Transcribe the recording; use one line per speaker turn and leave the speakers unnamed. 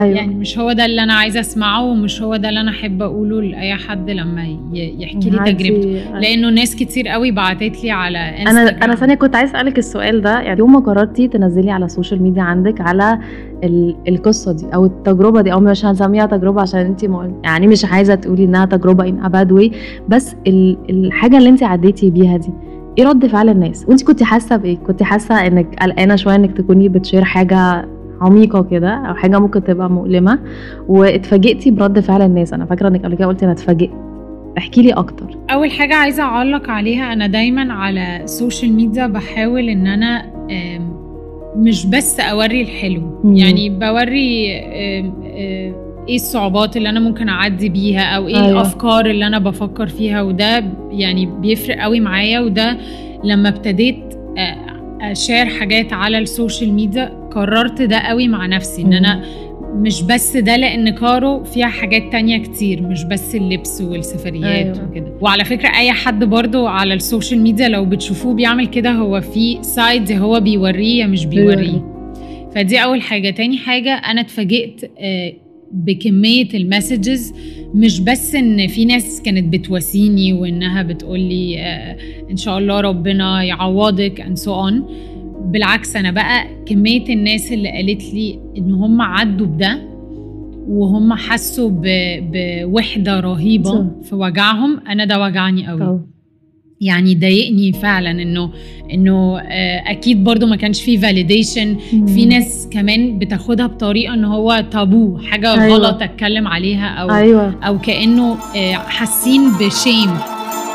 أيوة.
يعني مش هو ده اللي انا عايزه اسمعه ومش هو ده اللي انا احب اقوله لاي حد لما ي- يحكي لي
عادي.
تجربته لانه ناس كتير قوي بعتت لي على
انا
انستغرام
انا ثانيه كنت عايز اسالك السؤال ده يعني يوم ما قررتي تنزلي على السوشيال ميديا عندك على ال- القصه دي او التجربه دي او مش هنسميها تجربه عشان انت يعني مش عايزه تقولي انها تجربه ان اباد واي بس ال- الحاجه اللي انت عديتي بيها دي ايه رد فعل الناس وانت كنت حاسه بايه كنت حاسه انك قلقانه شويه انك تكوني بتشير حاجه عميقه كده او حاجه ممكن تبقى مؤلمه واتفاجئتي برد فعل الناس انا فاكره انك قبل كده قلتي انا اتفاجئت احكي لي اكتر
اول حاجه عايزه اعلق عليها انا دايما على السوشيال ميديا بحاول ان انا آم، مش بس اوري الحلو
مم.
يعني بوري آم، آم، ايه الصعوبات اللي انا ممكن اعدي بيها او ايه
أيوة.
أيوة. الافكار اللي انا بفكر فيها وده يعني بيفرق قوي معايا وده لما ابتديت آه، اشير حاجات على السوشيال ميديا قررت ده قوي مع نفسي ان
مم.
انا مش بس ده لان كارو فيها حاجات تانية كتير مش بس اللبس والسفريات
أيوة.
أيوة. وكده وعلى فكرة اي حد برضو على السوشيال ميديا لو بتشوفوه بيعمل كده هو في سايد هو بيوريه يا مش
بيوريه.
بيوريه فدي اول حاجة تاني حاجة انا اتفاجئت آه، بكمية المسجز مش بس ان في ناس كانت بتواسيني وانها بتقولي آه، ان شاء الله ربنا يعوضك and so on بالعكس انا بقى كميه الناس اللي قالت لي ان هم عدوا بده وهم حسوا ب- بوحده رهيبه
صح.
في وجعهم انا ده وجعني قوي
طبعا.
يعني ضايقني فعلا انه انه آه، اكيد برضو ما كانش فيه فاليديشن في ناس كمان بتاخدها بطريقه ان هو تابو حاجه
أيوة.
غلط اتكلم عليها او
ايوه
او كانه آه، حاسين بشيم